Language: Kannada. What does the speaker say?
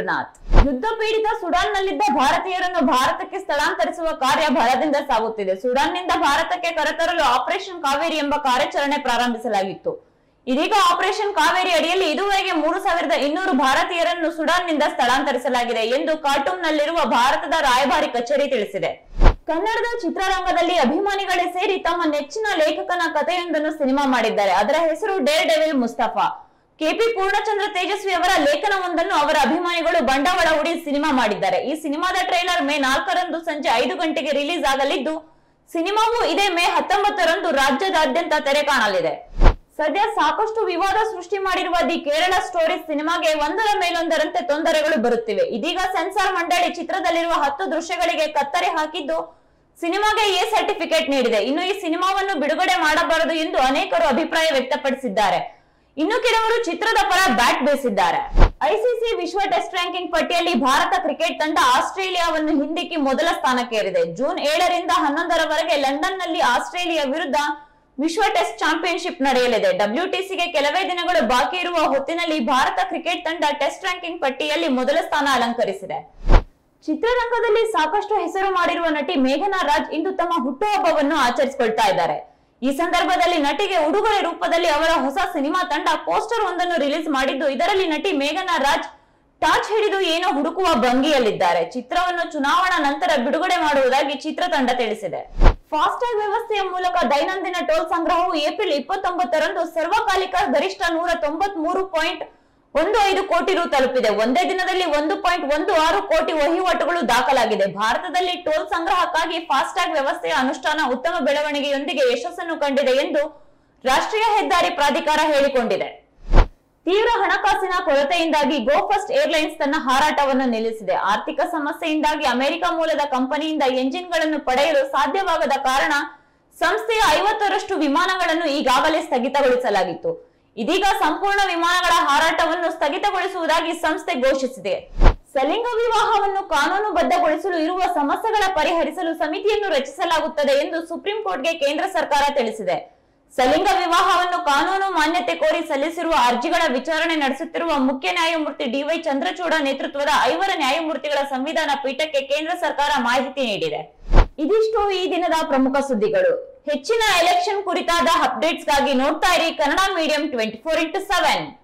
ಜಗನ್ನಾಥ್ ಯುದ್ಧ ಪೀಡಿತ ಸುಡಾನ್ನಲ್ಲಿದ್ದ ಭಾರತೀಯರನ್ನು ಭಾರತಕ್ಕೆ ಸ್ಥಳಾಂತರಿಸುವ ಕಾರ್ಯ ಭರದಿಂದ ಸಾಗುತ್ತಿದೆ ಸುಡಾನ್ನಿಂದ ಭಾರತಕ್ಕೆ ಕರೆತರಲು ಆಪರೇಷನ್ ಕಾವೇರಿ ಎಂಬ ಕಾರ್ಯಾಚರಣೆ ಪ್ರಾರಂಭಿಸಲಾಗಿತ್ತು ಇದೀಗ ಆಪರೇಷನ್ ಕಾವೇರಿ ಅಡಿಯಲ್ಲಿ ಇದುವರೆಗೆ ಮೂರು ಸಾವಿರದ ಇನ್ನೂರು ಭಾರತೀಯರನ್ನು ಸುಡಾನ್ನಿಂದ ಸ್ಥಳಾಂತರಿಸಲಾಗಿದೆ ಎಂದು ಕಾರ್ಟೂನ್ನಲ್ಲಿರುವ ಭಾರತದ ರಾಯಭಾರಿ ಕಚೇರಿ ತಿಳಿಸಿದೆ ಕನ್ನಡದ ಚಿತ್ರರಂಗದಲ್ಲಿ ಅಭಿಮಾನಿಗಳೇ ಸೇರಿ ತಮ್ಮ ನೆಚ್ಚಿನ ಲೇಖಕನ ಕಥೆಯೊಂದನ್ನು ಸಿನಿಮಾ ಮಾಡಿದ್ದಾರೆ ಅದರ ಹೆಸರು ಡೇರ್ ಡೆವಿಲ್ ಮುಸ್ತಫಾ ಕೆಪಿ ಪೂರ್ಣಚಂದ್ರ ತೇಜಸ್ವಿ ಅವರ ಲೇಖನವೊಂದನ್ನು ಅವರ ಅಭಿಮಾನಿಗಳು ಬಂಡವಾಳ ಹೂಡಿ ಸಿನಿಮಾ ಮಾಡಿದ್ದಾರೆ ಈ ಸಿನಿಮಾದ ಟ್ರೈಲರ್ ಮೇ ನಾಲ್ಕರಂದು ಸಂಜೆ ಐದು ಗಂಟೆಗೆ ರಿಲೀಸ್ ಆಗಲಿದ್ದು ಸಿನಿಮಾವು ಇದೇ ಮೇ ಹತ್ತೊಂಬತ್ತರಂದು ರಾಜ್ಯದಾದ್ಯಂತ ತೆರೆ ಕಾಣಲಿದೆ ಸದ್ಯ ಸಾಕಷ್ಟು ವಿವಾದ ಸೃಷ್ಟಿ ಮಾಡಿರುವ ದಿ ಕೇರಳ ಸ್ಟೋರೀಸ್ ಸಿನಿಮಾಗೆ ಒಂದರ ಮೇಲೊಂದರಂತೆ ತೊಂದರೆಗಳು ಬರುತ್ತಿವೆ ಇದೀಗ ಸೆನ್ಸಾರ್ ಮಂಡಳಿ ಚಿತ್ರದಲ್ಲಿರುವ ಹತ್ತು ದೃಶ್ಯಗಳಿಗೆ ಕತ್ತರಿ ಹಾಕಿದ್ದು ಸಿನಿಮಾಗೆ ಎ ಸರ್ಟಿಫಿಕೇಟ್ ನೀಡಿದೆ ಇನ್ನು ಈ ಸಿನಿಮಾವನ್ನು ಬಿಡುಗಡೆ ಮಾಡಬಾರದು ಎಂದು ಅನೇಕರು ಅಭಿಪ್ರಾಯ ವ್ಯಕ್ತಪಡಿಸಿದ್ದಾರೆ ಇನ್ನು ಕೆಲವರು ಚಿತ್ರದ ಪರ ಬ್ಯಾಟ್ ಬೀಸಿದ್ದಾರೆ ಐಸಿಸಿ ವಿಶ್ವ ಟೆಸ್ಟ್ ರ್ಯಾಂಕಿಂಗ್ ಪಟ್ಟಿಯಲ್ಲಿ ಭಾರತ ಕ್ರಿಕೆಟ್ ತಂಡ ಆಸ್ಟ್ರೇಲಿಯಾವನ್ನು ಹಿಂದಿಕ್ಕಿ ಮೊದಲ ಸ್ಥಾನಕ್ಕೇರಿದೆ ಜೂನ್ ಏಳರಿಂದ ಹನ್ನೊಂದರವರೆಗೆ ಲಂಡನ್ನಲ್ಲಿ ಆಸ್ಟ್ರೇಲಿಯಾ ವಿರುದ್ಧ ವಿಶ್ವ ಟೆಸ್ಟ್ ಚಾಂಪಿಯನ್ಶಿಪ್ ನಡೆಯಲಿದೆ ಡಬ್ಲ್ಯೂಟಿಸಿಗೆ ಕೆಲವೇ ದಿನಗಳು ಬಾಕಿ ಇರುವ ಹೊತ್ತಿನಲ್ಲಿ ಭಾರತ ಕ್ರಿಕೆಟ್ ತಂಡ ಟೆಸ್ಟ್ ರ್ಯಾಂಕಿಂಗ್ ಪಟ್ಟಿಯಲ್ಲಿ ಮೊದಲ ಸ್ಥಾನ ಅಲಂಕರಿಸಿದೆ ಚಿತ್ರರಂಗದಲ್ಲಿ ಸಾಕಷ್ಟು ಹೆಸರು ಮಾಡಿರುವ ನಟಿ ಮೇಘನಾ ರಾಜ್ ಇಂದು ತಮ್ಮ ಹುಟ್ಟುಹಬ್ಬವನ್ನು ಆಚರಿಸಿಕೊಳ್ತಾ ಇದ್ದಾರೆ ಈ ಸಂದರ್ಭದಲ್ಲಿ ನಟಿಗೆ ಉಡುಗೊರೆ ರೂಪದಲ್ಲಿ ಅವರ ಹೊಸ ಸಿನಿಮಾ ತಂಡ ಪೋಸ್ಟರ್ ಒಂದನ್ನು ರಿಲೀಸ್ ಮಾಡಿದ್ದು ಇದರಲ್ಲಿ ನಟಿ ಮೇಘನಾ ರಾಜ್ ಟಾರ್ಚ್ ಹಿಡಿದು ಏನೋ ಹುಡುಕುವ ಭಂಗಿಯಲ್ಲಿದ್ದಾರೆ ಚಿತ್ರವನ್ನು ಚುನಾವಣಾ ನಂತರ ಬಿಡುಗಡೆ ಮಾಡುವುದಾಗಿ ಚಿತ್ರತಂಡ ತಿಳಿಸಿದೆ ಫಾಸ್ಟ್ಯಾಗ್ ವ್ಯವಸ್ಥೆಯ ಮೂಲಕ ದೈನಂದಿನ ಟೋಲ್ ಸಂಗ್ರಹವು ಏಪ್ರಿಲ್ ಇಪ್ಪತ್ತೊಂಬತ್ತರಂದು ಸರ್ವಕಾಲಿಕ ಗರಿಷ್ಠ ನೂರ ತೊಂಬತ್ ಮೂರು ಪಾಯಿಂಟ್ ಒಂದು ಐದು ಕೋಟಿ ರು ತಲುಪಿದೆ ಒಂದೇ ದಿನದಲ್ಲಿ ಒಂದು ಪಾಯಿಂಟ್ ಒಂದು ಆರು ಕೋಟಿ ವಹಿವಾಟುಗಳು ದಾಖಲಾಗಿದೆ ಭಾರತದಲ್ಲಿ ಟೋಲ್ ಸಂಗ್ರಹಕ್ಕಾಗಿ ಫಾಸ್ಟ್ಯಾಗ್ ವ್ಯವಸ್ಥೆಯ ಅನುಷ್ಠಾನ ಉತ್ತಮ ಬೆಳವಣಿಗೆಯೊಂದಿಗೆ ಯಶಸ್ಸನ್ನು ಕಂಡಿದೆ ಎಂದು ರಾಷ್ಟ್ರೀಯ ಹೆದ್ದಾರಿ ಪ್ರಾಧಿಕಾರ ಹೇಳಿಕೊಂಡಿದೆ ತೀವ್ರ ಹಣಕಾಸಿನ ಕೊರತೆಯಿಂದಾಗಿ ಗೋ ಫಸ್ಟ್ ಏರ್ಲೈನ್ಸ್ ತನ್ನ ಹಾರಾಟವನ್ನು ನಿಲ್ಲಿಸಿದೆ ಆರ್ಥಿಕ ಸಮಸ್ಯೆಯಿಂದಾಗಿ ಅಮೆರಿಕ ಮೂಲದ ಕಂಪನಿಯಿಂದ ಎಂಜಿನ್ಗಳನ್ನು ಪಡೆಯಲು ಸಾಧ್ಯವಾಗದ ಕಾರಣ ಸಂಸ್ಥೆಯ ಐವತ್ತರಷ್ಟು ವಿಮಾನಗಳನ್ನು ಈಗಾಗಲೇ ಸ್ಥಗಿತಗೊಳಿಸಲಾಗಿತ್ತು ಇದೀಗ ಸಂಪೂರ್ಣ ವಿಮಾನಗಳ ಹಾರಾಟವನ್ನು ಸ್ಥಗಿತಗೊಳಿಸುವುದಾಗಿ ಸಂಸ್ಥೆ ಘೋಷಿಸಿದೆ ಸಲಿಂಗ ವಿವಾಹವನ್ನು ಕಾನೂನುಬದ್ಧಗೊಳಿಸಲು ಇರುವ ಸಮಸ್ಯೆಗಳ ಪರಿಹರಿಸಲು ಸಮಿತಿಯನ್ನು ರಚಿಸಲಾಗುತ್ತದೆ ಎಂದು ಸುಪ್ರೀಂ ಕೋರ್ಟ್ಗೆ ಕೇಂದ್ರ ಸರ್ಕಾರ ತಿಳಿಸಿದೆ ಸಲಿಂಗ ವಿವಾಹವನ್ನು ಕಾನೂನು ಮಾನ್ಯತೆ ಕೋರಿ ಸಲ್ಲಿಸಿರುವ ಅರ್ಜಿಗಳ ವಿಚಾರಣೆ ನಡೆಸುತ್ತಿರುವ ಮುಖ್ಯ ನ್ಯಾಯಮೂರ್ತಿ ಡಿವೈ ಚಂದ್ರಚೂಡ ನೇತೃತ್ವದ ಐವರ ನ್ಯಾಯಮೂರ್ತಿಗಳ ಸಂವಿಧಾನ ಪೀಠಕ್ಕೆ ಕೇಂದ್ರ ಸರ್ಕಾರ ಮಾಹಿತಿ ನೀಡಿದೆ ಇದಿಷ್ಟು ಈ ದಿನದ ಪ್ರಮುಖ ಸುದ್ದಿಗಳು ಹೆಚ್ಚಿನ ಎಲೆಕ್ಷನ್ ಕುರಿತಾದ ಅಪ್ಡೇಟ್ಸ್ಗಾಗಿ ನೋಡ್ತಾ ಇರಿ Kannada medium twenty four into seven